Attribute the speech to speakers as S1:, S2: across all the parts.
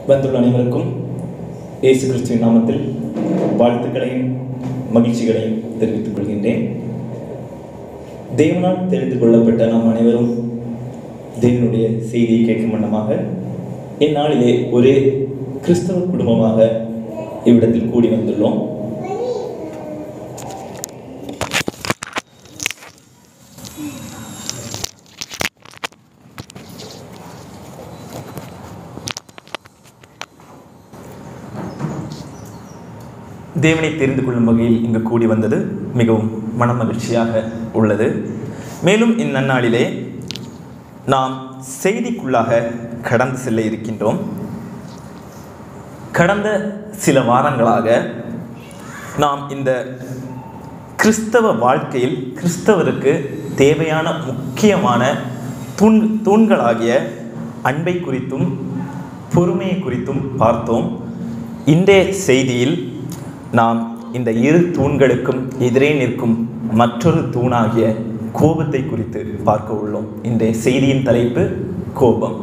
S1: வந்துள்ள அனைவருக்கும் இயேசு கிறிஸ்துவின் நாமத்தில் வாழ்த்துக்களையும் மகிழ்ச்சிகளையும் தெரிவித்துக் கொள்கின்றேன் தேவனால் தெரிந்து கொள்ளப்பட்ட நாம் அனைவரும் தேவனுடைய செய்தியை கேட்கும் வண்ணமாக இந்நாளிலே ஒரே கிறிஸ்தவ குடும்பமாக இவ்விடத்தில் கூடி வந்துள்ளோம் தேவனை தெரிந்து கொள்ளும் வகையில் இங்கு கூடி வந்தது மிகவும் மனமகிழ்ச்சியாக உள்ளது மேலும் இந்நன்னாளிலே நாம் செய்திக்குள்ளாக கடந்து செல்ல இருக்கின்றோம் கடந்த சில வாரங்களாக நாம் இந்த கிறிஸ்தவ வாழ்க்கையில் கிறிஸ்தவருக்கு தேவையான முக்கியமான தூண் தூண்களாகிய அன்பை குறித்தும் பொறுமையை குறித்தும் பார்த்தோம் இன்றைய செய்தியில் நாம் இந்த இரு தூண்களுக்கும் எதிரே நிற்கும் மற்றொரு தூணாகிய கோபத்தை குறித்து பார்க்க உள்ளோம் இன்றைய செய்தியின் தலைப்பு கோபம்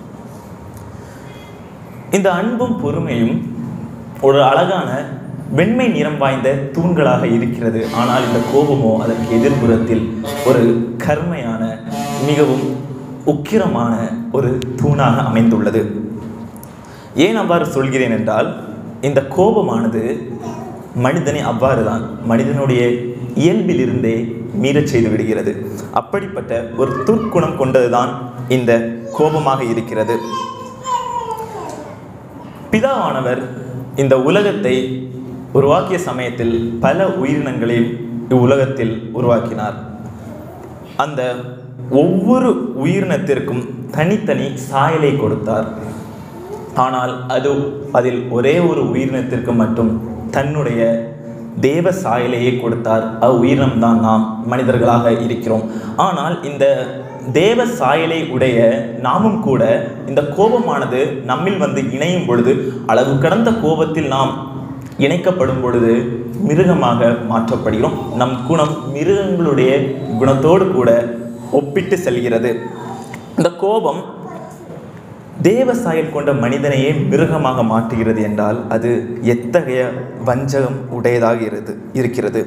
S1: இந்த அன்பும் பொறுமையும் ஒரு அழகான வெண்மை நிறம் வாய்ந்த தூண்களாக இருக்கிறது ஆனால் இந்த கோபமோ அதற்கு எதிர்புறத்தில் ஒரு கருமையான மிகவும் உக்கிரமான ஒரு தூணாக அமைந்துள்ளது ஏன் அவ்வாறு சொல்கிறேன் என்றால் இந்த கோபமானது மனிதனை அவ்வாறு தான் மனிதனுடைய இயல்பிலிருந்தே மீறச் செய்து விடுகிறது அப்படிப்பட்ட ஒரு துர்க்குணம் கொண்டதுதான் இந்த கோபமாக இருக்கிறது பிதாவானவர் இந்த உலகத்தை உருவாக்கிய சமயத்தில் பல உயிரினங்களையும் இவ்வுலகத்தில் உருவாக்கினார் அந்த ஒவ்வொரு உயிரினத்திற்கும் தனித்தனி சாயலை கொடுத்தார் ஆனால் அது அதில் ஒரே ஒரு உயிரினத்திற்கு மட்டும் தன்னுடைய தேவ சாயலையே கொடுத்தார் அவ்வுயிரினம்தான் நாம் மனிதர்களாக இருக்கிறோம் ஆனால் இந்த தேவ சாயலை உடைய நாமும் கூட இந்த கோபமானது நம்மில் வந்து இணையும் பொழுது அளவு கடந்த கோபத்தில் நாம் இணைக்கப்படும் பொழுது மிருகமாக மாற்றப்படுகிறோம் நம் குணம் மிருகங்களுடைய குணத்தோடு கூட ஒப்பிட்டு செல்கிறது இந்த கோபம் தேவ சாயல் கொண்ட மனிதனையே மிருகமாக மாற்றுகிறது என்றால் அது எத்தகைய வஞ்சகம் உடையதாக இரு இருக்கிறது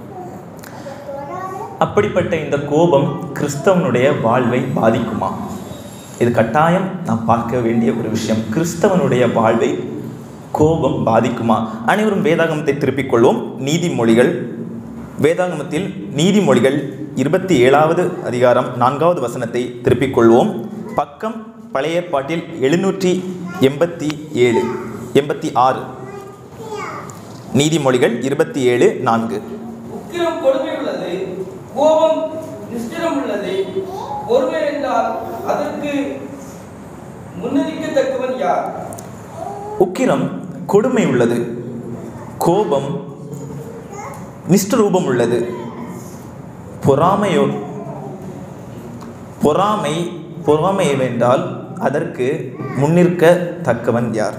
S1: அப்படிப்பட்ட இந்த கோபம் கிறிஸ்தவனுடைய வாழ்வை பாதிக்குமா இது கட்டாயம் நாம் பார்க்க வேண்டிய ஒரு விஷயம் கிறிஸ்தவனுடைய வாழ்வை கோபம் பாதிக்குமா அனைவரும் வேதாகமத்தை திருப்பிக் கொள்வோம் நீதிமொழிகள் வேதாகமத்தில் நீதிமொழிகள் இருபத்தி ஏழாவது அதிகாரம் நான்காவது வசனத்தை திருப்பிக் கொள்வோம் பக்கம் பழைய ஏற்பாட்டில் எழுநூற்றி எண்பத்தி ஏழு எண்பத்தி ஆறு நீதிமொழிகள் இருபத்தி ஏழு நான்கு
S2: உக்கிரம் கொடுமை உள்ளது கோபம் நிஷ்டிரம் உள்ளது பொறுமை என்றால் அதற்கு முன்னறிக்கத்தக்கவன் யார்
S1: உக்கிரம் கொடுமை உள்ளது கோபம் நிஷ்டரூபம் உள்ளது பொறாமையோ பொறாமை பொறாமை வென்றால் அதற்கு முன்னிற்க தக்கவன் யார்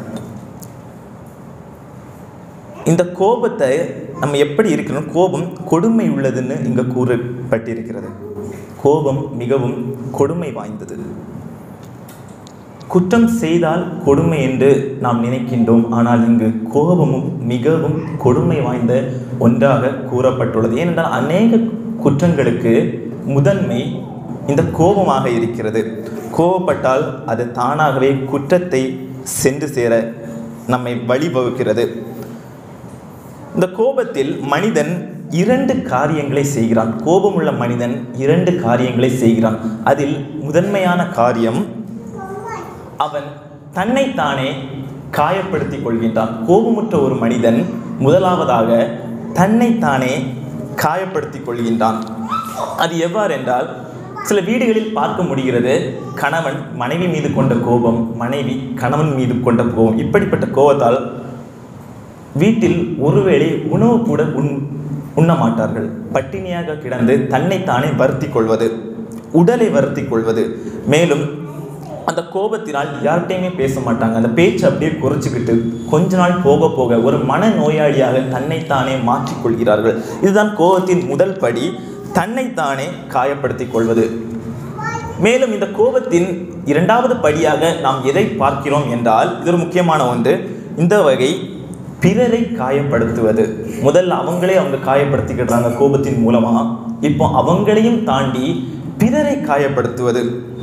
S1: இந்த கோபத்தை நம்ம எப்படி இருக்கிறோம் கோபம் கொடுமை உள்ளதுன்னு இங்கே கூறப்பட்டிருக்கிறது கோபம் மிகவும் கொடுமை வாய்ந்தது குற்றம் செய்தால் கொடுமை என்று நாம் நினைக்கின்றோம் ஆனால் இங்கு கோபமும் மிகவும் கொடுமை வாய்ந்த ஒன்றாக கூறப்பட்டுள்ளது ஏனென்றால் அநேக குற்றங்களுக்கு முதன்மை இந்த கோபமாக இருக்கிறது கோபப்பட்டால் அது தானாகவே குற்றத்தை சென்று சேர நம்மை வழிவகுக்கிறது இந்த கோபத்தில் மனிதன் இரண்டு காரியங்களை செய்கிறான் கோபமுள்ள மனிதன் இரண்டு காரியங்களை செய்கிறான் அதில் முதன்மையான காரியம் அவன் தன்னைத்தானே காயப்படுத்திக் கொள்கின்றான் கோபமுற்ற ஒரு மனிதன் முதலாவதாக தன்னைத்தானே காயப்படுத்திக் கொள்கின்றான் அது எவ்வாறு என்றால் சில வீடுகளில் பார்க்க முடிகிறது கணவன் மனைவி மீது கொண்ட கோபம் மனைவி கணவன் மீது கொண்ட கோபம் இப்படிப்பட்ட கோபத்தால் வீட்டில் ஒருவேளை உணவு கூட உண் உண்ண மாட்டார்கள் பட்டினியாக கிடந்து தன்னைத்தானே வருத்தி கொள்வது உடலை வருத்தி கொள்வது மேலும் அந்த கோபத்தினால் யார்கிட்டையுமே பேச மாட்டாங்க அந்த பேச்சு அப்படியே குறைச்சிக்கிட்டு கொஞ்ச நாள் போக போக ஒரு மன நோயாளியாக தன்னைத்தானே மாற்றிக்கொள்கிறார்கள் இதுதான் கோபத்தின் முதல் படி தன்னைத்தானே காயப்படுத்திக் கொள்வது மேலும் இந்த கோபத்தின் இரண்டாவது படியாக நாம் எதை பார்க்கிறோம் என்றால் இது ஒரு முக்கியமான ஒன்று இந்த வகை பிறரை காயப்படுத்துவது முதல்ல அவங்களே அவங்க காயப்படுத்திக்கிட்டாங்க கோபத்தின் மூலமா இப்போ அவங்களையும் தாண்டி பிறரை காயப்படுத்துவது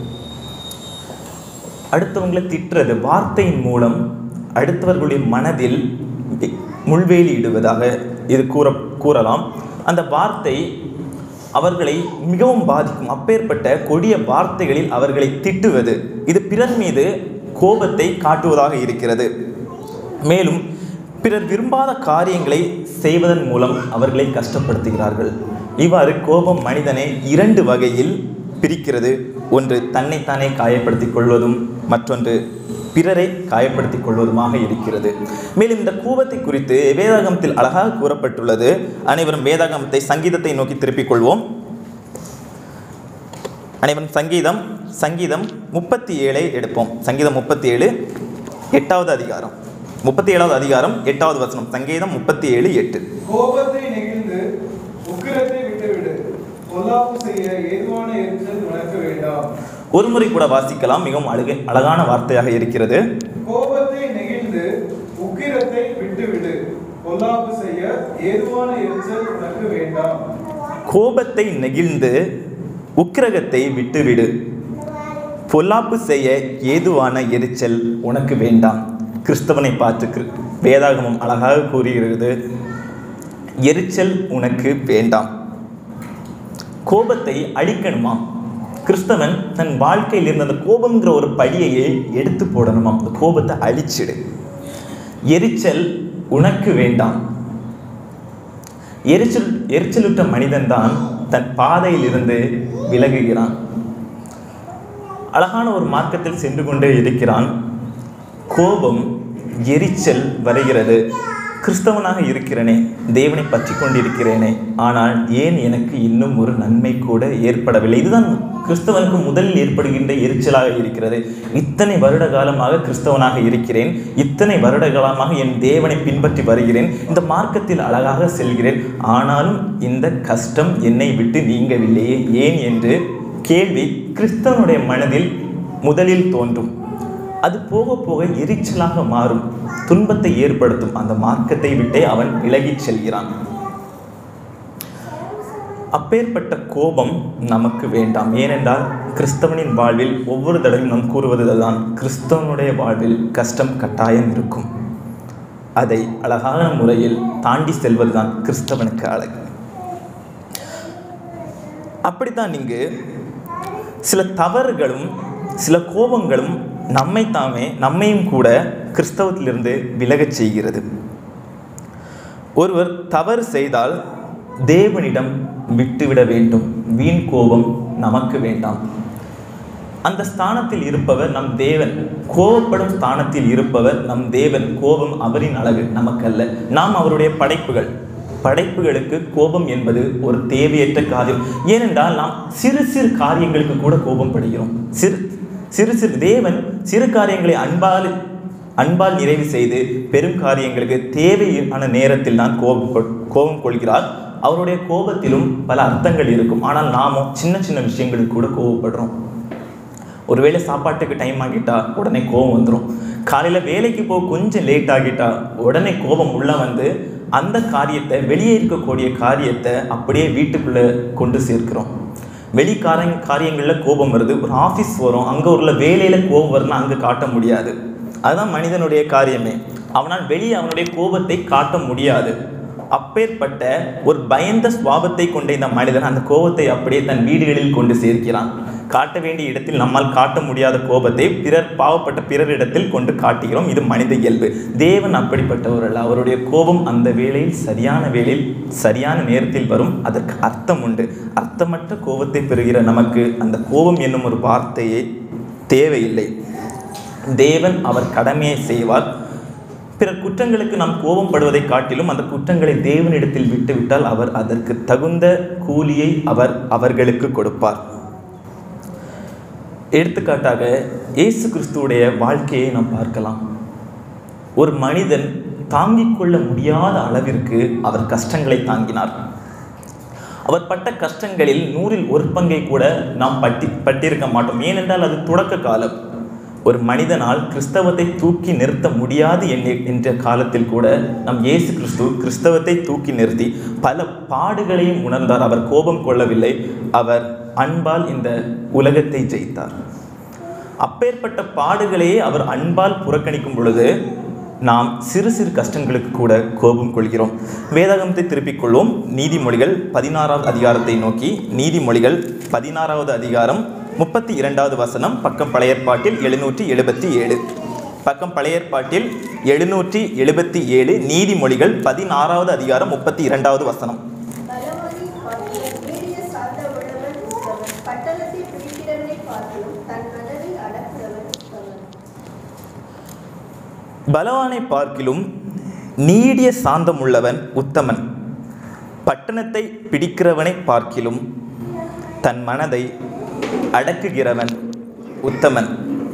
S1: அடுத்தவங்களை திட்டுறது வார்த்தையின் மூலம் அடுத்தவர்களுடைய மனதில் முள்வேலி இடுவதாக இது கூற கூறலாம் அந்த வார்த்தை அவர்களை மிகவும் பாதிக்கும் அப்பேற்பட்ட கொடிய வார்த்தைகளில் அவர்களை திட்டுவது இது பிறர் மீது கோபத்தை காட்டுவதாக இருக்கிறது மேலும் பிறர் விரும்பாத காரியங்களை செய்வதன் மூலம் அவர்களை கஷ்டப்படுத்துகிறார்கள் இவ்வாறு கோபம் மனிதனை இரண்டு வகையில் பிரிக்கிறது ஒன்று தன்னைத்தானே காயப்படுத்திக் கொள்வதும் மற்றொன்று பிறரை காயப்படுத்திக் கொள்வதுமாக இருக்கிறது மேலும் இந்த கோபத்தை குறித்து வேதாகமத்தில் அழகாக கூறப்பட்டுள்ளது அனைவரும் வேதாகமத்தை சங்கீதத்தை நோக்கி திருப்பிக் கொள்வோம் அனைவரும் சங்கீதம் சங்கீதம் முப்பத்தி ஏழை எடுப்போம் சங்கீதம் முப்பத்தி ஏழு எட்டாவது அதிகாரம் முப்பத்தி ஏழாவது அதிகாரம் எட்டாவது வசனம் சங்கீதம் முப்பத்தி ஏழு எட்டு
S3: கோபத்தை நெகிழ்ந்து உக்கிரத்தை விட்டுவிடு பொல்லாப்பு செய்ய ஏதுவான எரிச்சல் உனக்கு வேண்டாம்
S1: ஒரு முறை கூட வாசிக்கலாம் மிகவும் அழகு அழகான வார்த்தையாக இருக்கிறது
S3: கோபத்தை நெகிழ்ந்து உக்கிரத்தை விட்டுவிடு பொல்லாப்பு செய்ய ஏதுவான எரிச்சல் உனக்கு வேண்டாம்
S1: கோபத்தை நெகிழ்ந்து உக்கிரகத்தை விட்டுவிடு பொல்லாப்பு செய்ய ஏதுவான எரிச்சல் உனக்கு வேண்டாம் கிறிஸ்தவனை பார்த்து கிரு- வேதாகமம் அழகாக கூறுகிறது எரிச்சல் உனக்கு வேண்டாம் கோபத்தை அழிக்கணுமா கிறிஸ்தவன் தன் வாழ்க்கையில் இருந்த அந்த கோபம்ங்கிற ஒரு படியையே எடுத்து போடணுமா அந்த கோபத்தை அழிச்சிடு எரிச்சல் உனக்கு வேண்டாம் எரிச்சல் எரிச்சலுற்ற மனிதன்தான் தன் பாதையில் இருந்து விலகுகிறான் அழகான ஒரு மார்க்கத்தில் சென்று கொண்டே இருக்கிறான் கோபம் எரிச்சல் வருகிறது கிறிஸ்தவனாக இருக்கிறேனே தேவனை பற்றி கொண்டிருக்கிறேனே ஆனால் ஏன் எனக்கு இன்னும் ஒரு நன்மை கூட ஏற்படவில்லை இதுதான் கிறிஸ்தவனுக்கு முதலில் ஏற்படுகின்ற எரிச்சலாக இருக்கிறது இத்தனை வருட காலமாக கிறிஸ்தவனாக இருக்கிறேன் இத்தனை வருட காலமாக என் தேவனை பின்பற்றி வருகிறேன் இந்த மார்க்கத்தில் அழகாக செல்கிறேன் ஆனாலும் இந்த கஷ்டம் என்னை விட்டு நீங்கவில்லையே ஏன் என்று கேள்வி கிறிஸ்தவனுடைய மனதில் முதலில் தோன்றும் அது போக போக எரிச்சலாக மாறும் துன்பத்தை ஏற்படுத்தும் அந்த மார்க்கத்தை விட்டே அவன் விலகிச் செல்கிறான் அப்பேற்பட்ட கோபம் நமக்கு வேண்டாம் ஏனென்றால் கிறிஸ்தவனின் வாழ்வில் ஒவ்வொரு தடவையும் நாம் கூறுவதுதான் கிறிஸ்தவனுடைய வாழ்வில் கஷ்டம் கட்டாயம் இருக்கும் அதை அழகான முறையில் தாண்டி செல்வதுதான் கிறிஸ்தவனுக்கு அழகு அப்படித்தான் இங்கு சில தவறுகளும் சில கோபங்களும் நம்மை தாமே நம்மையும் கூட கிறிஸ்தவத்திலிருந்து விலகச் செய்கிறது ஒருவர் தவறு செய்தால் தேவனிடம் விட்டுவிட வேண்டும் வீண் கோபம் நமக்கு வேண்டாம் அந்த ஸ்தானத்தில் இருப்பவர் நம் தேவன் கோபப்படும் ஸ்தானத்தில் இருப்பவர் நம் தேவன் கோபம் அவரின் அழகு நமக்கல்ல நாம் அவருடைய படைப்புகள் படைப்புகளுக்கு கோபம் என்பது ஒரு தேவையற்ற காரியம் ஏனென்றால் நாம் சிறு சிறு காரியங்களுக்கு கூட கோபம் படுகிறோம் சிறு சிறு சிறு தேவன் சிறு காரியங்களை அன்பால் அன்பால் நிறைவு செய்து பெரும் காரியங்களுக்கு தேவையான நேரத்தில் தான் கோபம் கொள்- கோபம் கொள்கிறார் அவருடைய கோபத்திலும் பல அர்த்தங்கள் இருக்கும் ஆனால் நாமோ சின்ன சின்ன விஷயங்களுக்கு கூட கோபப்படுறோம் ஒருவேளை சாப்பாட்டுக்கு டைம் ஆகிட்டா உடனே கோபம் வந்துடும் காலையில் வேலைக்கு போக கொஞ்சம் லேட் ஆகிட்டா உடனே கோபம் உள்ள வந்து அந்த காரியத்தை வெளியே இருக்கக்கூடிய காரியத்தை அப்படியே வீட்டுக்குள்ளே கொண்டு சேர்க்கிறோம் வெளி காரிய காரியங்களில் கோபம் வருது ஒரு ஆஃபீஸ் வரும் அங்கே உள்ள வேலையில் கோபம் வருதுன்னா அங்கே காட்ட முடியாது அதுதான் மனிதனுடைய காரியமே அவனால் வெளியே அவனுடைய கோபத்தை காட்ட முடியாது அப்பேற்பட்ட ஒரு பயந்த சுவாபத்தை கொண்ட இந்த மனிதன் அந்த கோபத்தை அப்படியே தன் வீடுகளில் கொண்டு சேர்க்கிறான் காட்ட வேண்டிய இடத்தில் நம்மால் காட்ட முடியாத கோபத்தை பிறர் பாவப்பட்ட பிறரிடத்தில் கொண்டு காட்டுகிறோம் இது மனித இயல்பு தேவன் அப்படிப்பட்டவர் அல்ல அவருடைய கோபம் அந்த வேளையில் சரியான வேளையில் சரியான நேரத்தில் வரும் அதற்கு அர்த்தம் உண்டு அர்த்தமற்ற கோபத்தை பெறுகிற நமக்கு அந்த கோபம் என்னும் ஒரு வார்த்தையே தேவையில்லை தேவன் அவர் கடமையை செய்வார் பிறர் குற்றங்களுக்கு நாம் கோபம் படுவதை காட்டிலும் அந்த குற்றங்களை தேவனிடத்தில் விட்டுவிட்டால் அவர் அதற்கு தகுந்த கூலியை அவர் அவர்களுக்கு கொடுப்பார் எடுத்துக்காட்டாக இயேசு கிறிஸ்துவுடைய வாழ்க்கையை நாம் பார்க்கலாம் ஒரு மனிதன் தாங்கிக் கொள்ள முடியாத அளவிற்கு அவர் கஷ்டங்களை தாங்கினார் அவர் பட்ட கஷ்டங்களில் நூறில் ஒரு பங்கை கூட நாம் பட்டி பட்டிருக்க மாட்டோம் ஏனென்றால் அது தொடக்க காலம் ஒரு மனிதனால் கிறிஸ்தவத்தை தூக்கி நிறுத்த முடியாது எண்ணி என்ற காலத்தில் கூட நம் இயேசு கிறிஸ்து கிறிஸ்தவத்தை தூக்கி நிறுத்தி பல பாடுகளையும் உணர்ந்தார் அவர் கோபம் கொள்ளவில்லை அவர் அன்பால் இந்த உலகத்தை ஜெயித்தார் அப்பேற்பட்ட பாடுகளையே அவர் அன்பால் புறக்கணிக்கும் பொழுது நாம் சிறு சிறு கஷ்டங்களுக்கு கூட கோபம் கொள்கிறோம் வேதாகமத்தை திருப்பிக் கொள்வோம் நீதிமொழிகள் பதினாறாவது அதிகாரத்தை நோக்கி நீதிமொழிகள் பதினாறாவது அதிகாரம் முப்பத்தி இரண்டாவது வசனம் பக்கம் பழைய ஏற்பாட்டில் எழுநூற்றி எழுபத்தி ஏழு பக்கம் பழைய ஏற்பாட்டில் எழுநூற்றி எழுபத்தி ஏழு நீதிமொழிகள் பதினாறாவது அதிகாரம் முப்பத்தி இரண்டாவது வசனம்
S4: பலவானை பார்க்கிலும் வீரிய சார்ந்த உள்ளவன் உத்தமன். பட்டணத்தை பிடிக்கிறவனை பார்க்கிலும் தன் மனதை அடக்குறவன் உத்தமன்.
S1: பலவானை பார்க்கிலும் நீடிய சாந்தமுள்ளவன் உத்தமன் பட்டணத்தை பிடிக்கிறவனை பார்க்கிலும் தன் மனதை அடக்குகிறவன் உத்தமன்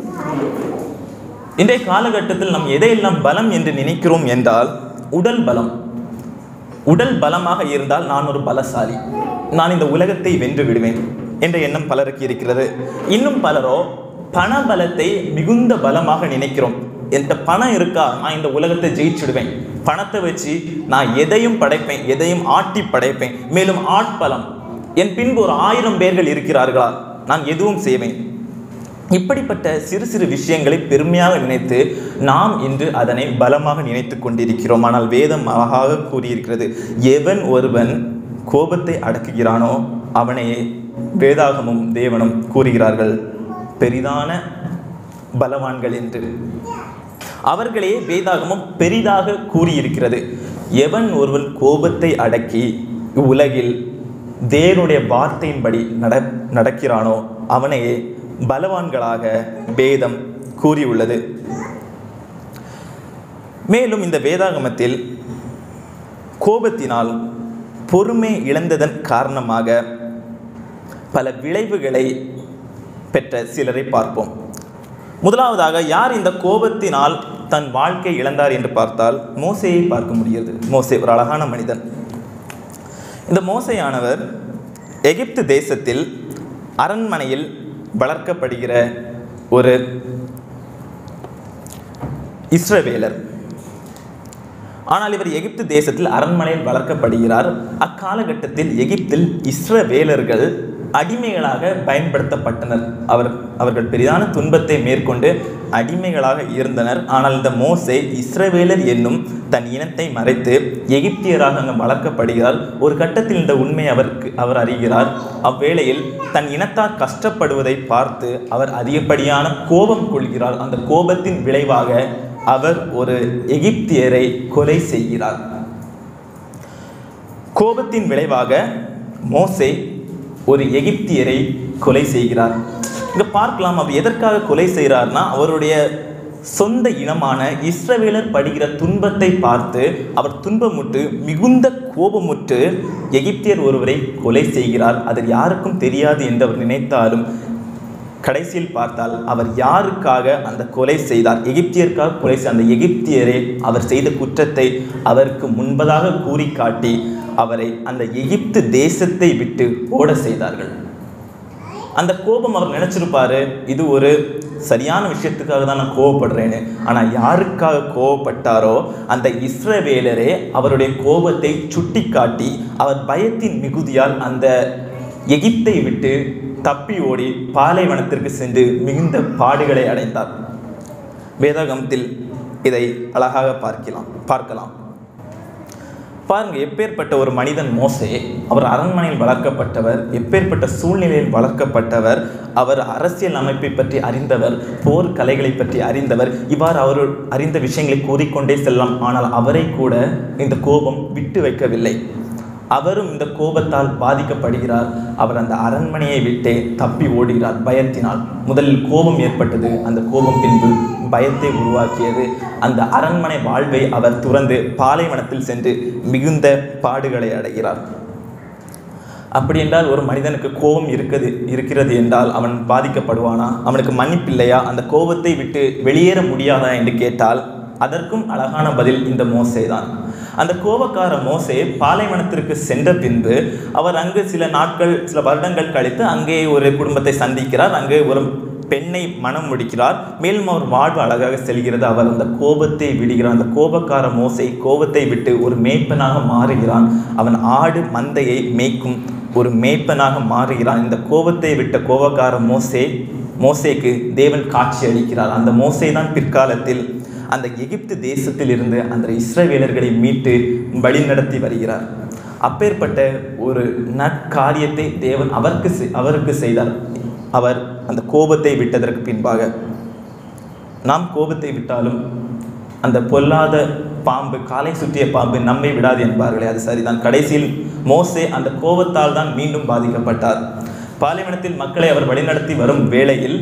S1: இன்றைய காலகட்டத்தில் நாம் எதையெல்லாம் பலம் என்று நினைக்கிறோம் என்றால் உடல் பலம் உடல் பலமாக இருந்தால் நான் ஒரு பலசாலி நான் இந்த உலகத்தை வென்று விடுவேன் என்ற எண்ணம் பலருக்கு இருக்கிறது இன்னும் பலரோ பண பலத்தை மிகுந்த பலமாக நினைக்கிறோம் என்கிட்ட பணம் இருக்கா நான் இந்த உலகத்தை ஜெயிச்சிடுவேன் பணத்தை வச்சு நான் எதையும் படைப்பேன் எதையும் ஆட்டி படைப்பேன் மேலும் ஆட்பலம் என் பின்பு ஒரு ஆயிரம் பேர்கள் இருக்கிறார்களா நான் எதுவும் செய்வேன் இப்படிப்பட்ட சிறு சிறு விஷயங்களை பெருமையாக நினைத்து நாம் இன்று அதனை பலமாக நினைத்து கொண்டிருக்கிறோம் ஆனால் வேதம் அழகாக கூறியிருக்கிறது எவன் ஒருவன் கோபத்தை அடக்குகிறானோ அவனையே வேதாகமும் தேவனும் கூறுகிறார்கள் பெரிதான பலவான்கள் என்று அவர்களே வேதாகமும் பெரிதாக கூறியிருக்கிறது எவன் ஒருவன் கோபத்தை அடக்கி உலகில் தேவனுடைய வார்த்தையின்படி நட நடக்கிறானோ அவனையே பலவான்களாக வேதம் கூறியுள்ளது மேலும் இந்த வேதாகமத்தில் கோபத்தினால் பொறுமை இழந்ததன் காரணமாக பல விளைவுகளை பெற்ற சிலரை பார்ப்போம் முதலாவதாக யார் இந்த கோபத்தினால் தன் வாழ்க்கை இழந்தார் என்று பார்த்தால் மோசையை பார்க்க முடிகிறது மோசே ஒரு அழகான மனிதன் இந்த மோசையானவர் எகிப்து தேசத்தில் அரண்மனையில் வளர்க்கப்படுகிற ஒரு இஸ்ரவேலர் ஆனால் இவர் எகிப்து தேசத்தில் அரண்மனையில் வளர்க்கப்படுகிறார் அக்காலகட்டத்தில் எகிப்தில் இஸ்ரவேலர்கள் அடிமைகளாக பயன்படுத்தப்பட்டனர் அவர் அவர்கள் பெரிதான துன்பத்தை மேற்கொண்டு அடிமைகளாக இருந்தனர் ஆனால் இந்த மோசே இஸ்ரவேலர் என்னும் தன் இனத்தை மறைத்து எகிப்தியராக அங்கு வளர்க்கப்படுகிறார் ஒரு கட்டத்தில் இந்த உண்மை அவருக்கு அவர் அறிகிறார் அவ்வேளையில் தன் இனத்தார் கஷ்டப்படுவதை பார்த்து அவர் அதிகப்படியான கோபம் கொள்கிறார் அந்த கோபத்தின் விளைவாக அவர் ஒரு எகிப்தியரை கொலை செய்கிறார் கோபத்தின் விளைவாக மோசே ஒரு எகிப்தியரை கொலை செய்கிறார் இங்க பார்க்கலாம் அவர் எதற்காக கொலை செய்கிறார்னா அவருடைய சொந்த இனமான இஸ்ரவேலர் படுகிற துன்பத்தை பார்த்து அவர் துன்பமுற்று மிகுந்த கோபமுற்று எகிப்தியர் ஒருவரை கொலை செய்கிறார் அது யாருக்கும் தெரியாது என்று அவர் நினைத்தாலும் கடைசியில் பார்த்தால் அவர் யாருக்காக அந்த கொலை செய்தார் எகிப்தியருக்காக கொலை செய்த அந்த எகிப்தியரே அவர் செய்த குற்றத்தை அவருக்கு முன்பதாக கூறி காட்டி அவரை அந்த எகிப்து தேசத்தை விட்டு ஓட செய்தார்கள் அந்த கோபம் அவர் நினைச்சிருப்பாரு இது ஒரு சரியான விஷயத்துக்காக தான் நான் கோவப்படுறேன்னு ஆனால் யாருக்காக கோவப்பட்டாரோ அந்த இஸ்ரவேலரே அவருடைய கோபத்தை சுட்டி காட்டி அவர் பயத்தின் மிகுதியால் அந்த எகிப்தை விட்டு தப்பி ஓடி பாலைவனத்திற்கு சென்று மிகுந்த பாடுகளை அடைந்தார் வேதாகமத்தில் இதை அழகாக பார்க்கலாம் பார்க்கலாம் பாருங்க எப்பேற்பட்ட ஒரு மனிதன் மோசே அவர் அரண்மனையில் வளர்க்கப்பட்டவர் எப்பேற்பட்ட சூழ்நிலையில் வளர்க்கப்பட்டவர் அவர் அரசியல் அமைப்பை பற்றி அறிந்தவர் போர் கலைகளை பற்றி அறிந்தவர் இவ்வாறு அவர் அறிந்த விஷயங்களை கூறிக்கொண்டே செல்லலாம் ஆனால் அவரை கூட இந்த கோபம் விட்டு வைக்கவில்லை அவரும் இந்த கோபத்தால் பாதிக்கப்படுகிறார் அவர் அந்த அரண்மனையை விட்டே தப்பி ஓடுகிறார் பயத்தினால் முதலில் கோபம் ஏற்பட்டது அந்த கோபம் பின்பு பயத்தை உருவாக்கியது அந்த அரண்மனை வாழ்வை அவர் துறந்து பாலைவனத்தில் சென்று மிகுந்த பாடுகளை அடைகிறார் அப்படி என்றால் ஒரு மனிதனுக்கு கோபம் இருக்குது இருக்கிறது என்றால் அவன் பாதிக்கப்படுவானா அவனுக்கு மன்னிப்பில்லையா அந்த கோபத்தை விட்டு வெளியேற முடியாதா என்று கேட்டால் அதற்கும் அழகான பதில் இந்த மோசே தான் அந்த கோபக்கார மோசே பாலைவனத்திற்கு சென்ற பின்பு அவர் அங்கு சில நாட்கள் சில வருடங்கள் கழித்து அங்கே ஒரு குடும்பத்தை சந்திக்கிறார் அங்கே ஒரு பெண்ணை மனம் முடிக்கிறார் மேலும் அவர் வாழ்வு அழகாக செல்கிறது அவர் அந்த கோபத்தை விடுகிறார் அந்த கோபக்கார மோசை கோபத்தை விட்டு ஒரு மேய்ப்பனாக மாறுகிறான் அவன் ஆடு மந்தையை மேய்க்கும் ஒரு மேய்ப்பனாக மாறுகிறான் இந்த கோபத்தை விட்ட கோபக்கார மோசே மோசேக்கு தேவன் காட்சி அளிக்கிறார் அந்த மோசே தான் பிற்காலத்தில் அந்த எகிப்து தேசத்தில் இருந்து அந்த இஸ்ரவேலர்களை மீட்டு வழிநடத்தி வருகிறார் அப்பேற்பட்ட ஒரு நற்காரியத்தை தேவன் அவருக்கு செய்- அவருக்கு செய்தார் அவர் அந்த கோபத்தை விட்டதற்கு பின்பாக நாம் கோபத்தை விட்டாலும் அந்த பொல்லாத பாம்பு காலை சுற்றிய பாம்பு நம்மை விடாது என்பார்களே அது சரிதான் கடைசியில் மோசே அந்த கோபத்தால் தான் மீண்டும் பாதிக்கப்பட்டார் பாலைவனத்தில் மக்களை அவர் வழிநடத்தி வரும் வேளையில்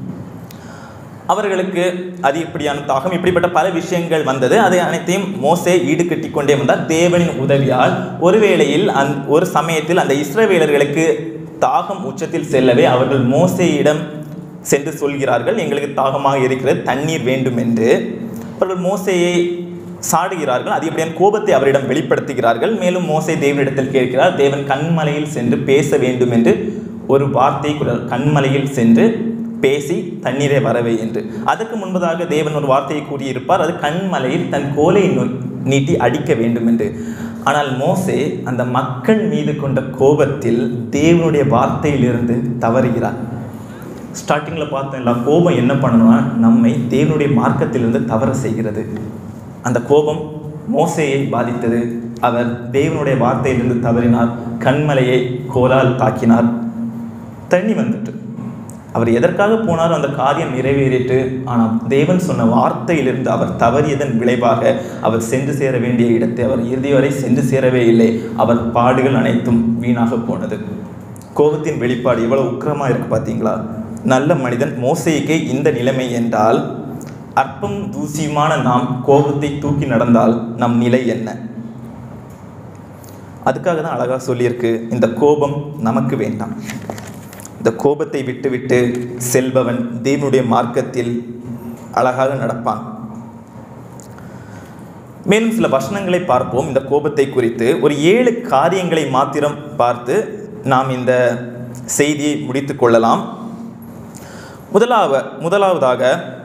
S1: அவர்களுக்கு அதிகப்படியான தாகம் இப்படிப்பட்ட பல விஷயங்கள் வந்தது அதை அனைத்தையும் மோசே ஈடுகட்டி கொண்டே வந்தார் தேவனின் உதவியால் ஒரு வேளையில் அந் ஒரு சமயத்தில் அந்த இஸ்ரவேலர்களுக்கு தாகம் உச்சத்தில் செல்லவே அவர்கள் மோசேயிடம் சென்று சொல்கிறார்கள் எங்களுக்கு தாகமாக இருக்கிறது தண்ணீர் வேண்டும் என்று அவர்கள் மோசேயை சாடுகிறார்கள் அதிகப்படியான கோபத்தை அவரிடம் வெளிப்படுத்துகிறார்கள் மேலும் மோசே தேவனிடத்தில் கேட்கிறார் தேவன் கண்மலையில் சென்று பேச வேண்டும் என்று ஒரு வார்த்தை கூற- கண்மலையில் சென்று பேசி தண்ணீரை வரவே என்று அதற்கு முன்பதாக தேவன் ஒரு வார்த்தையை கூறியிருப்பார் அது கண்மலையில் தன் கோலை நு- நீட்டி அடிக்க வேண்டும் என்று ஆனால் மோசே அந்த மக்கள் மீது கொண்ட கோபத்தில் தேவனுடைய வார்த்தையிலிருந்து தவறுகிறார் ஸ்டார்டிங்கில் பார்த்தோம்ல கோபம் என்ன பண்ணணும்னா நம்மை தேவனுடைய மார்க்கத்திலிருந்து தவற செய்கிறது அந்த கோபம் மோசேயை பாதித்தது அவர் தேவனுடைய வார்த்தையிலிருந்து தவறினார் கண்மலையை கோலால் தாக்கினார் தண்ணி வந்துட்டு அவர் எதற்காக போனாரோ அந்த காரியம் நிறைவேறிட்டு ஆனால் தேவன் சொன்ன வார்த்தையிலிருந்து அவர் தவறியதன் விளைவாக அவர் சென்று சேர வேண்டிய இடத்தை அவர் இறுதி வரை சென்று சேரவே இல்லை அவர் பாடுகள் அனைத்தும் வீணாக போனது கோபத்தின் வெளிப்பாடு எவ்வளவு உக்கிரமா இருக்கு பார்த்தீங்களா நல்ல மனிதன் மோசைக்கே இந்த நிலைமை என்றால் அற்பம் தூசியுமான நாம் கோபத்தை தூக்கி நடந்தால் நம் நிலை என்ன அதுக்காக தான் அழகாக சொல்லியிருக்கு இந்த கோபம் நமக்கு வேண்டாம் இந்த கோபத்தை விட்டுவிட்டு செல்பவன் தேவனுடைய மார்க்கத்தில் அழகாக நடப்பான் மேலும் சில வசனங்களை பார்ப்போம் இந்த கோபத்தை குறித்து ஒரு ஏழு காரியங்களை மாத்திரம் பார்த்து நாம் இந்த செய்தியை முடித்துக் கொள்ளலாம் முதலாவ முதலாவதாக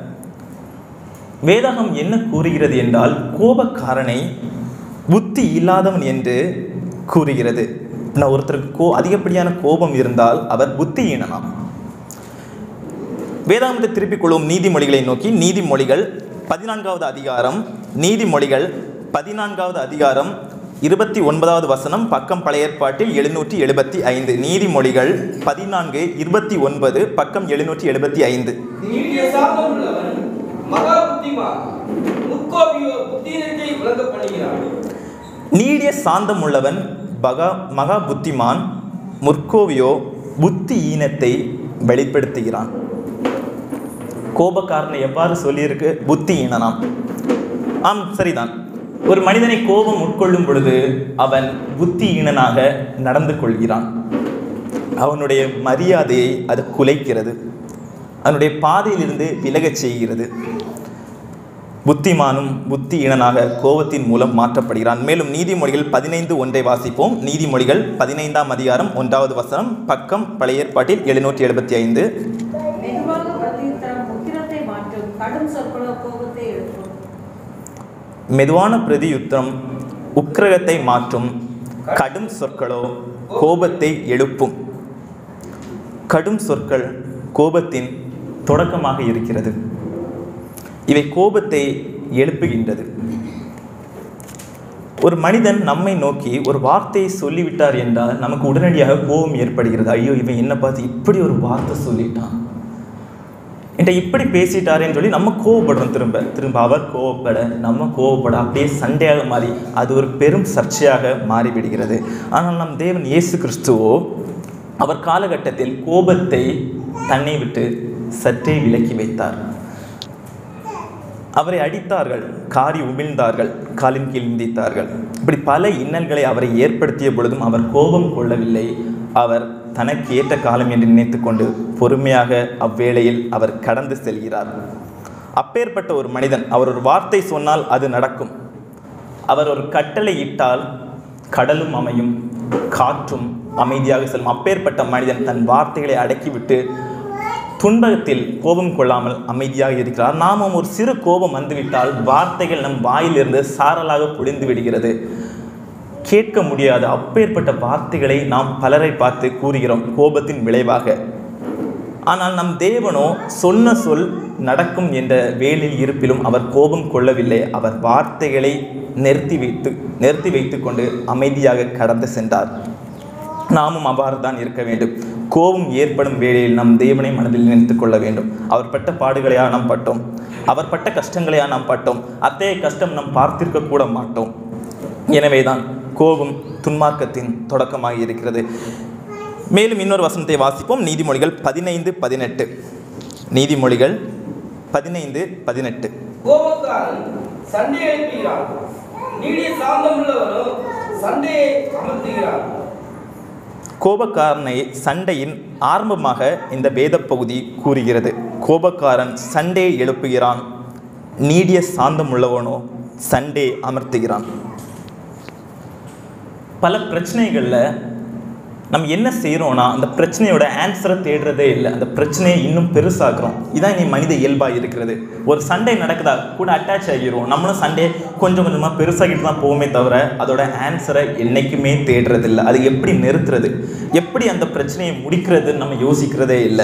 S1: வேதாகம் என்ன கூறுகிறது என்றால் கோபக்காரனை புத்தி இல்லாதவன் என்று கூறுகிறது நான் ஒருத்தருக்கு கோ அதிகப்படியான கோபம் இருந்தால் அவர் புத்தியீனனாம் வேதாகமத்தை திருப்பிக் கொள்ளும் நீதிமொழிகளை நோக்கி நீதிமொழிகள் பதினான்காவது அதிகாரம் நீதிமொழிகள் பதினான்காவது அதிகாரம் இருபத்தி ஒன்பதாவது வசனம் பக்கம் பழைய ஏற்பாட்டில் எழுநூற்றி எழுபத்தி ஐந்து நீதிமொழிகள் பதினான்கு இருபத்தி ஒன்பது பக்கம் எழுநூற்றி எழுபத்தி ஐந்து
S2: நீடிய சாந்தம் உள்ளவன் மகா புத்திமான் முற்கோபியோ புத்தியினத்தை விளங்க பண்ணுகிறான்
S1: நீடிய சாந்தம் உள்ளவன் பகா மகா புத்திமான் முற்கோவியோ புத்தி ஈனத்தை வெளிப்படுத்துகிறான் கோபக்காரனை எவ்வாறு சொல்லியிருக்கு புத்தி ஈனனாம் ஆம் சரிதான் ஒரு மனிதனை கோபம் உட்கொள்ளும் பொழுது அவன் புத்தி ஈனனாக நடந்து கொள்கிறான் அவனுடைய மரியாதையை அது குலைக்கிறது அவனுடைய பாதையிலிருந்து விலகச் செய்கிறது புத்திமானும் புத்தி ஈனனாக கோபத்தின் மூலம் மாற்றப்படுகிறான் மேலும் நீதிமொழிகள் பதினைந்து ஒன்றை வாசிப்போம் நீதிமொழிகள் பதினைந்தாம் அதிகாரம் ஒன்றாவது வசனம் பக்கம் பழைய ஏற்பாட்டில் எழுநூற்றி எழுபத்தி ஐந்து
S5: மெதுவாக பிரதியுத்தரம் உக்கிரத்தை மாற்றும் கடும் சொற்களோ கோபத்தை எழுப்பும்
S1: மெதுவான பிரதியுத்தரம் உக்கிரகத்தை மாற்றும் கடும் சொற்களோ கோபத்தை எழுப்பும் கடும் சொற்கள் கோபத்தின் தொடக்கமாக இருக்கிறது இவை கோபத்தை எழுப்புகின்றது ஒரு மனிதன் நம்மை நோக்கி ஒரு வார்த்தையை சொல்லிவிட்டார் என்றால் நமக்கு உடனடியாக கோபம் ஏற்படுகிறது ஐயோ இவன் என்ன பார்த்து இப்படி ஒரு வார்த்தை சொல்லிட்டான் என்கிட்ட இப்படி பேசிட்டாரேன்னு சொல்லி நம்ம கோவப்படுறோம் திரும்ப திரும்ப அவர் கோவப்பட நம்ம கோவப்பட அப்படியே சண்டையாக மாறி அது ஒரு பெரும் சர்ச்சையாக மாறிவிடுகிறது ஆனால் நம் தேவன் இயேசு கிறிஸ்துவோ அவர் காலகட்டத்தில் கோபத்தை தன்னை விட்டு சற்றே விலக்கி வைத்தார் அவரை அடித்தார்கள் காரி உமிழ்ந்தார்கள் காலின் கீழ் மிதித்தார்கள் இப்படி பல இன்னல்களை அவரை ஏற்படுத்திய பொழுதும் அவர் கோபம் கொள்ளவில்லை அவர் தனக்கு ஏற்ற காலம் என்று நினைத்துக்கொண்டு பொறுமையாக அவ்வேளையில் அவர் கடந்து செல்கிறார் அப்பேற்பட்ட ஒரு மனிதன் அவர் ஒரு வார்த்தை சொன்னால் அது நடக்கும் அவர் ஒரு கட்டளை இட்டால் கடலும் அமையும் காற்றும் அமைதியாக செல்லும் அப்பேற்பட்ட மனிதன் தன் வார்த்தைகளை அடக்கிவிட்டு துன்பத்தில் கோபம் கொள்ளாமல் அமைதியாக இருக்கிறார் நாமும் ஒரு சிறு கோபம் வந்துவிட்டால் வார்த்தைகள் நம் வாயிலிருந்து சாரலாக பொழிந்து விடுகிறது கேட்க முடியாத அப்பேற்பட்ட வார்த்தைகளை நாம் பலரை பார்த்து கூறுகிறோம் கோபத்தின் விளைவாக ஆனால் நம் தேவனோ சொன்ன சொல் நடக்கும் என்ற வேலில் இருப்பிலும் அவர் கோபம் கொள்ளவில்லை அவர் வார்த்தைகளை நிறுத்தி வைத்து நிறுத்தி வைத்துக்கொண்டு அமைதியாக கடந்து சென்றார் நாமும் அவ்வாறு தான் இருக்க வேண்டும் கோபம் ஏற்படும் வேளையில் நம் தேவனை மனதில் நினைத்துக் கொள்ள வேண்டும் அவர் பட்ட பாடுகளையா நாம் பட்டோம் அவர் பட்ட கஷ்டங்களையா நாம் பட்டோம் அத்தகைய கஷ்டம் நாம் பார்த்திருக்க கூட மாட்டோம் எனவேதான் கோபம் துன்மார்க்கத்தின் தொடக்கமாக இருக்கிறது மேலும் இன்னொரு வசனத்தை வாசிப்போம் நீதிமொழிகள் பதினைந்து பதினெட்டு நீதிமொழிகள் பதினைந்து பதினெட்டு
S2: கோபக்காரன் சண்டை எழுப்புகிறான் நீடிய சாந்தமுள்ளவனோ சண்டையை அமர்த்துகிறான்
S1: கோபக்காரனை சண்டையின் ஆரம்பமாக இந்த வேத பகுதி கூறுகிறது கோபக்காரன் சண்டையை எழுப்புகிறான் நீடிய சாந்தம் உள்ளவனோ சண்டே அமர்த்துகிறான் பல பிரச்சனைகளில் நம்ம என்ன செய்கிறோன்னா அந்த பிரச்சனையோட ஆன்சரை தேடுறதே இல்லை அந்த பிரச்சனையை இன்னும் பெருசாக்குறோம் இதான் நீ மனித இயல்பாக இருக்கிறது ஒரு சண்டை நடக்குதா கூட அட்டாச் ஆகிடுவோம் நம்மளும் சண்டே கொஞ்சம் கொஞ்சமாக பெருசாகிட்டு தான் போவோமே தவிர அதோட ஆன்சரை என்றைக்குமே தேடுறதில்லை அது எப்படி நிறுத்துறது எப்படி அந்த பிரச்சனையை முடிக்கிறதுன்னு நம்ம யோசிக்கிறதே இல்லை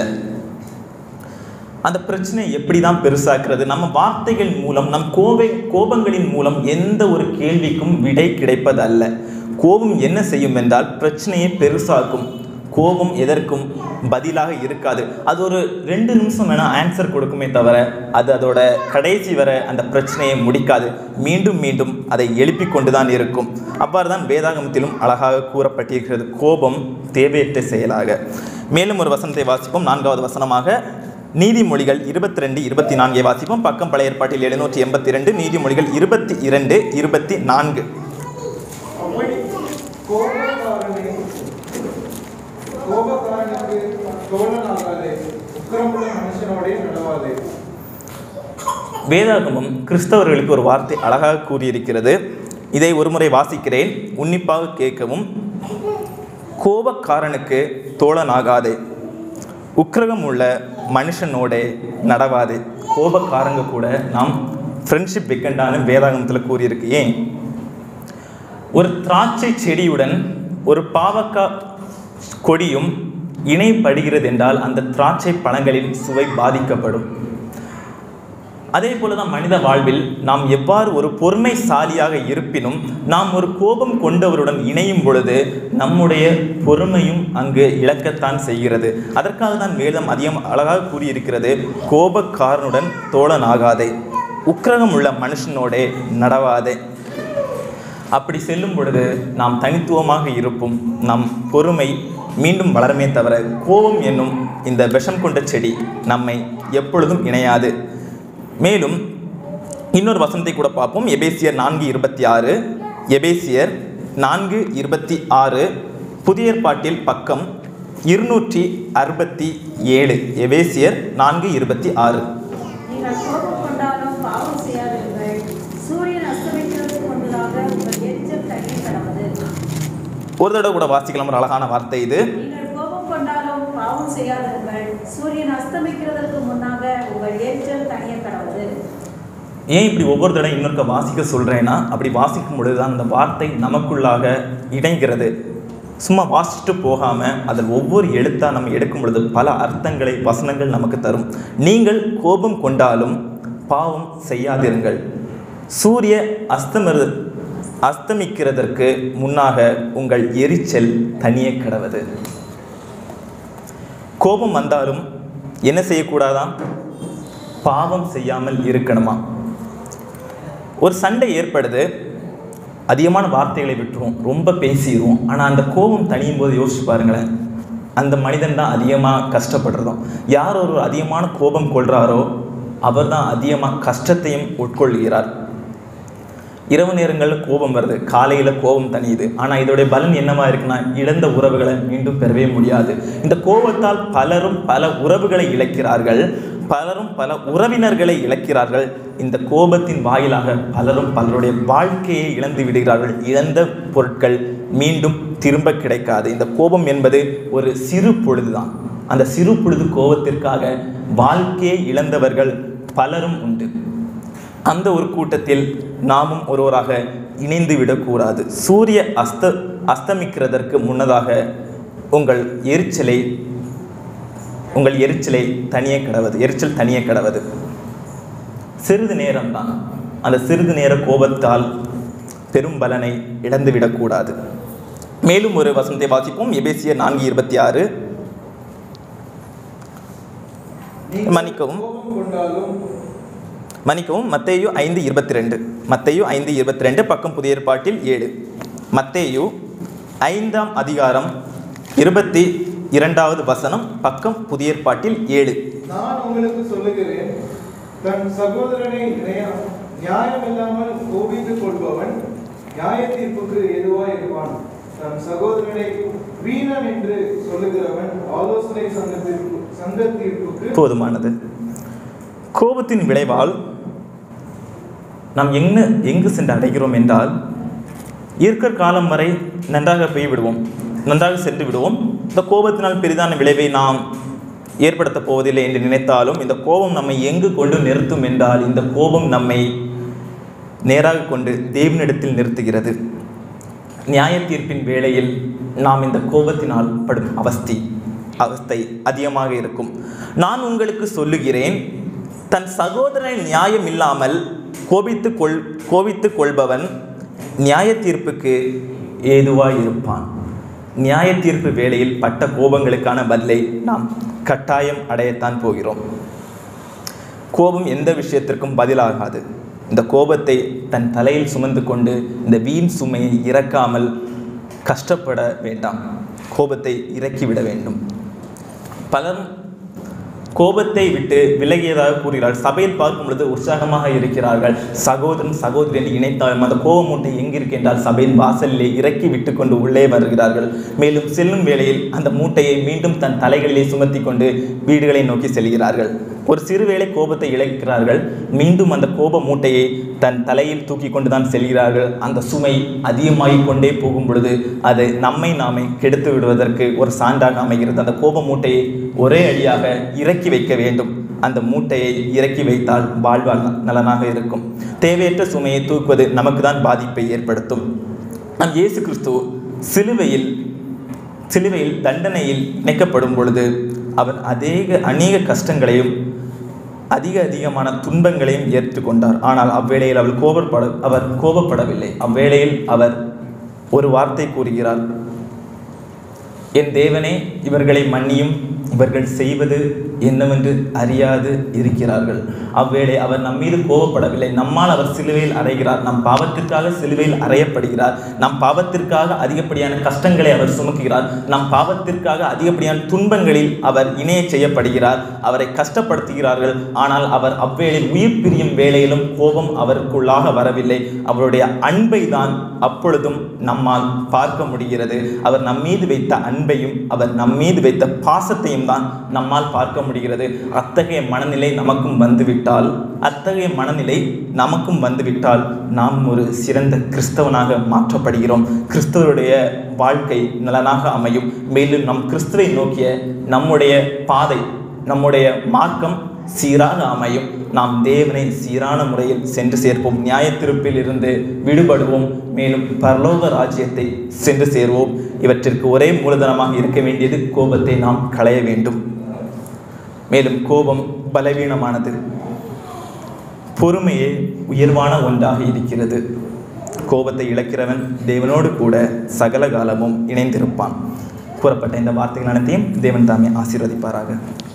S1: அந்த பிரச்சனையை எப்படி தான் பெருசாக்குறது நம்ம வார்த்தைகள் மூலம் நம் கோபை கோபங்களின் மூலம் எந்த ஒரு கேள்விக்கும் விடை கிடைப்பதல்ல கோபம் என்ன செய்யும் என்றால் பிரச்சனையை பெருசாக்கும் கோபம் எதற்கும் பதிலாக இருக்காது அது ஒரு ரெண்டு நிமிஷம் வேணால் ஆன்சர் கொடுக்குமே தவிர அது அதோட கடைசி வரை அந்த பிரச்சனையை முடிக்காது மீண்டும் மீண்டும் அதை எழுப்பி கொண்டு தான் இருக்கும் அவ்வாறு தான் வேதாகமத்திலும் அழகாக கூறப்பட்டிருக்கிறது கோபம் தேவையற்ற செயலாக மேலும் ஒரு வசனத்தை வாசிப்போம் நான்காவது வசனமாக நீதிமொழிகள் இருபத்தி ரெண்டு இருபத்தி நான்கை வாசிப்போம் பக்கம் பழைய ஏற்பாட்டில் எழுநூற்றி எண்பத்தி ரெண்டு நீதிமொழிகள் இருபத்தி இரண்டு இருபத்தி நான்கு
S3: அப்படி கோபக்காரனை கோபக்காரனுக்கு தோழனாகாதே உக்கிரமுள்ள மனுஷனோடே நடவாதே
S1: வேதாகமம் கிறிஸ்தவர்களுக்கு ஒரு வார்த்தை அழகாக கூறியிருக்கிறது இதை ஒருமுறை வாசிக்கிறேன் உன்னிப்பாக கேட்கவும் கோபக்காரனுக்கு தோழனாகாதே உக்கிரகம் உள்ள மனுஷனோடே நடவாதே கோபக்காரங்க கூட நாம் ஃப்ரெண்ட்ஷிப் வைக்கண்டான்னு வேதாகமத்தில் கூறியிருக்கு ஏன் ஒரு திராட்சை செடியுடன் ஒரு பாவக்காய் கொடியும் இணைப்படுகிறது என்றால் அந்த திராட்சை பழங்களின் சுவை பாதிக்கப்படும் அதே போல தான் மனித வாழ்வில் நாம் எவ்வாறு ஒரு பொறுமைசாலியாக இருப்பினும் நாம் ஒரு கோபம் கொண்டவருடன் இணையும் பொழுது நம்முடைய பொறுமையும் அங்கு இழக்கத்தான் செய்கிறது அதற்காக தான் வேதம் அதிகம் அழகாக கூறியிருக்கிறது கோபக்காரனுடன் தோழனாகாதே உக்கிரகம் உள்ள மனுஷனோடே நடவாதே அப்படி செல்லும் பொழுது நாம் தனித்துவமாக இருப்போம் நம் பொறுமை மீண்டும் வளருமே தவிர கோபம் என்னும் இந்த விஷம் கொண்ட செடி நம்மை எப்பொழுதும் இணையாது மேலும் இன்னொரு வசனத்தை கூட பார்ப்போம் எபேசியர் நான்கு இருபத்தி ஆறு எபேசியர் நான்கு இருபத்தி ஆறு புதிய ஏற்பாட்டில் பக்கம் இருநூற்றி அறுபத்தி ஏழு எபேசியர் நான்கு இருபத்தி ஆறு
S5: நீங்கள் கோபம் கொண்டாலும் பாவம் செய்யாதீர்கள் சூரியன் அஸ்தமிக்கிறது கொண்டதாக உங்கள் எரிச்சல் தண்ணீர் கடவுது
S1: ஒரு தடவை கூட வாசிக்கலாம் ஒரு அழகான வார்த்தை இது
S5: நீங்கள் கோபம் கொண்டாலும் பாவம் செய்யாதீர்கள் சூரியன் அஸ்தமிக்கிறதற்கு முன்னாக உங்கள் எரிச்சல் தனிய கடவுது
S1: ஏன் இப்படி ஒவ்வொரு தடவை இன்னொருக்க வாசிக்க சொல்கிறேன்னா அப்படி வாசிக்கும் பொழுது தான் அந்த வார்த்தை நமக்குள்ளாக இணைகிறது சும்மா வாசிச்சுட்டு போகாமல் அதில் ஒவ்வொரு எழுத்தாக நம்ம எடுக்கும் பொழுது பல அர்த்தங்களை வசனங்கள் நமக்கு தரும் நீங்கள் கோபம் கொண்டாலும் பாவம் செய்யாதிருங்கள் சூரிய அஸ்தமரு அஸ்தமிக்கிறதற்கு முன்னாக உங்கள் எரிச்சல் தனியே கிடவது கோபம் வந்தாலும் என்ன செய்யக்கூடாதாம் பாவம் செய்யாமல் இருக்கணுமா ஒரு சண்டை ஏற்படுது அதிகமான வார்த்தைகளை விட்டுருவோம் ரொம்ப பேசிடுவோம் ஆனால் அந்த கோபம் தணியும் போது யோசிச்சு பாருங்களேன் அந்த மனிதன் தான் அதிகமாக கஷ்டப்படுறதும் யார் ஒரு அதிகமான கோபம் கொள்கிறாரோ அவர் தான் அதிகமாக கஷ்டத்தையும் உட்கொள்கிறார் இரவு நேரங்களில் கோபம் வருது காலையில் கோபம் தணியுது ஆனால் இதோடைய பலன் என்னவா இருக்குன்னா இழந்த உறவுகளை மீண்டும் பெறவே முடியாது இந்த கோபத்தால் பலரும் பல உறவுகளை இழக்கிறார்கள் பலரும் பல உறவினர்களை இழக்கிறார்கள் இந்த கோபத்தின் வாயிலாக பலரும் பலருடைய வாழ்க்கையை இழந்து விடுகிறார்கள் இழந்த பொருட்கள் மீண்டும் திரும்ப கிடைக்காது இந்த கோபம் என்பது ஒரு சிறு பொழுதுதான் அந்த சிறு பொழுது கோபத்திற்காக வாழ்க்கையை இழந்தவர்கள் பலரும் உண்டு அந்த ஒரு கூட்டத்தில் நாமும் ஒருவராக இணைந்து விடக்கூடாது சூரிய அஸ்த அஸ்தமிக்கிறதற்கு முன்னதாக உங்கள் எரிச்சலை உங்கள் எரிச்சலை தனியே கிடவது எரிச்சல் தனியே கிடவது சிறிது நேரம்தான் அந்த சிறிது நேர கோபத்தால் பெரும் பலனை இழந்துவிடக்கூடாது மேலும் ஒரு வசனத்தை வாசிப்போம் எபேசியர் நான்கு இருபத்தி ஆறு
S3: நீங்கள்
S1: மன்னிக்கவும்.
S3: கோபம் கொண்டாலும்
S1: மன்னிக்கவும் மத்தேயு ஐந்து இருபத்தி ரெண்டு மத்தேயு ஐந்து இருபத்தி ரெண்டு பக்கம் புதிய ஏற்பாட்டில் ஏழு மத்தேயு ஐந்தாம் அதிகாரம் இருபத்தி இரண்டாவது வசனம் பக்கம் புதிய ஏற்பாட்டில் ஏழு
S3: நான் உங்களுக்கு சொல்லுகிறேன் தன் சகோதரனை நியா- நியாயமில்லாமல் கோபித்துக் கொள்பவன் நியாய தீர்ப்புக்கு எதுவாய் இருப்பான் தன் சகோதரனை வீணன் என்று சொல்லுகிறவன் ஆலோசனை சங்கத்திற்கு சங்க தீர்ப்புக்கு
S1: போதுமானது கோபத்தின் விளைவால் நாம் எங்கு எங்கு சென்று அடைகிறோம் என்றால் இருக்கிற காலம் வரை நன்றாக போய் விடுவோம் நன்றாக சென்று விடுவோம் இந்த கோபத்தினால் பெரிதான விளைவை நாம் ஏற்படுத்தப் போவதில்லை என்று நினைத்தாலும் இந்த கோபம் நம்மை எங்கு கொண்டு நிறுத்தும் என்றால் இந்த கோபம் நம்மை நேராக கொண்டு தேவனிடத்தில் நிறுத்துகிறது நியாய தீர்ப்பின் வேளையில் நாம் இந்த கோபத்தினால் படும் அவஸ்தை அவஸ்தை அதிகமாக இருக்கும் நான் உங்களுக்கு சொல்லுகிறேன் தன் சகோதரனை நியாயம் இல்லாமல் கோபித்து கொள் கோபித்து கொள்பவன் நியாய தீர்ப்புக்கு ஏதுவாய் இருப்பான் நியாய தீர்ப்பு வேளையில் பட்ட கோபங்களுக்கான பதிலை நாம் கட்டாயம் அடையத்தான் போகிறோம் கோபம் எந்த விஷயத்திற்கும் பதிலாகாது இந்த கோபத்தை தன் தலையில் சுமந்து கொண்டு இந்த வீண் சுமையை இறக்காமல் கஷ்டப்பட வேண்டாம் கோபத்தை இறக்கிவிட வேண்டும் பலரும் கோபத்தை விட்டு விலகியதாக கூறுகிறார்கள் சபையில் பார்க்கும் பொழுது உற்சாகமாக இருக்கிறார்கள் சகோதரன் சகோதரி என்று இணைத்தாலும் அந்த கோப மூட்டை எங்கிருக்கு என்றால் சபையின் வாசலிலே இறக்கி விட்டு கொண்டு உள்ளே வருகிறார்கள் மேலும் செல்லும் வேளையில் அந்த மூட்டையை மீண்டும் தன் தலைகளிலே சுமத்தி கொண்டு வீடுகளை நோக்கி செல்கிறார்கள் ஒரு சிறுவேளை கோபத்தை இழக்கிறார்கள் மீண்டும் அந்த கோப மூட்டையை தன் தலையில் தூக்கி கொண்டு தான் செல்கிறார்கள் அந்த சுமை அதிகமாகிக் கொண்டே போகும் பொழுது அது நம்மை நாமே கெடுத்து விடுவதற்கு ஒரு சான்றாக அமைகிறது அந்த கோப மூட்டையை ஒரே அடியாக இறக்கி வைக்க வேண்டும் அந்த மூட்டையை இறக்கி வைத்தால் வாழ்வால் நலனாக இருக்கும் தேவையற்ற சுமையை தூக்குவது நமக்கு தான் பாதிப்பை ஏற்படுத்தும் நம் இயேசு கிறிஸ்து சிலுவையில் சிலுவையில் தண்டனையில் இணைக்கப்படும் பொழுது அவர் அதேக அநேக கஷ்டங்களையும் அதிக அதிகமான துன்பங்களையும் ஏற்றுக்கொண்டார் ஆனால் அவ்வேளையில் அவர் கோபப்பட அவர் கோபப்படவில்லை அவ்வேளையில் அவர் ஒரு வார்த்தை கூறுகிறார் என் தேவனே இவர்களை மன்னியும் இவர்கள் செய்வது என்னவென்று அறியாது இருக்கிறார்கள் அவ்வேளை அவர் நம் மீது கோபப்படவில்லை நம்மால் அவர் சிலுவையில் அறைகிறார் நம் பாவத்திற்காக சிலுவையில் அறையப்படுகிறார் நம் பாவத்திற்காக அதிகப்படியான கஷ்டங்களை அவர் சுமக்குகிறார் நம் பாவத்திற்காக அதிகப்படியான துன்பங்களில் அவர் இணைய செய்யப்படுகிறார் அவரை கஷ்டப்படுத்துகிறார்கள் ஆனால் அவர் அவ்வேளையில் உயிர் பிரியும் வேளையிலும் கோபம் அவருக்குள்ளாக வரவில்லை அவருடைய அன்பை தான் அப்பொழுதும் நம்மால் பார்க்க முடிகிறது அவர் நம் மீது வைத்த அன்பையும் அவர் நம் மீது வைத்த பாசத்தையும் தான் நம்மால் பார்க்க முடிகிறது அத்தகைய மனநிலை நமக்கும் வந்துவிட்டால் அத்தகைய மனநிலை நமக்கும் வந்துவிட்டால் நாம் ஒரு சிறந்த கிறிஸ்தவனாக மாற்றப்படுகிறோம் கிறிஸ்தவருடைய வாழ்க்கை நலனாக அமையும் மேலும் நம் கிறிஸ்துவை நோக்கிய நம்முடைய பாதை நம்முடைய மார்க்கம் சீராக அமையும் நாம் தேவனை சீரான முறையில் சென்று சேர்ப்போம் நியாயத்திருப்பில் இருந்து விடுபடுவோம் மேலும் பரலோக ராஜ்யத்தை சென்று சேர்வோம் இவற்றிற்கு ஒரே மூலதனமாக இருக்க வேண்டியது கோபத்தை நாம் களைய வேண்டும் மேலும் கோபம் பலவீனமானது பொறுமையே உயர்வான ஒன்றாக இருக்கிறது கோபத்தை இழக்கிறவன் தேவனோடு கூட சகல காலமும் இணைந்திருப்பான் கூறப்பட்ட இந்த வார்த்தைகள் அனைத்தையும் தேவன் தாமே ஆசீர்வதிப்பாராக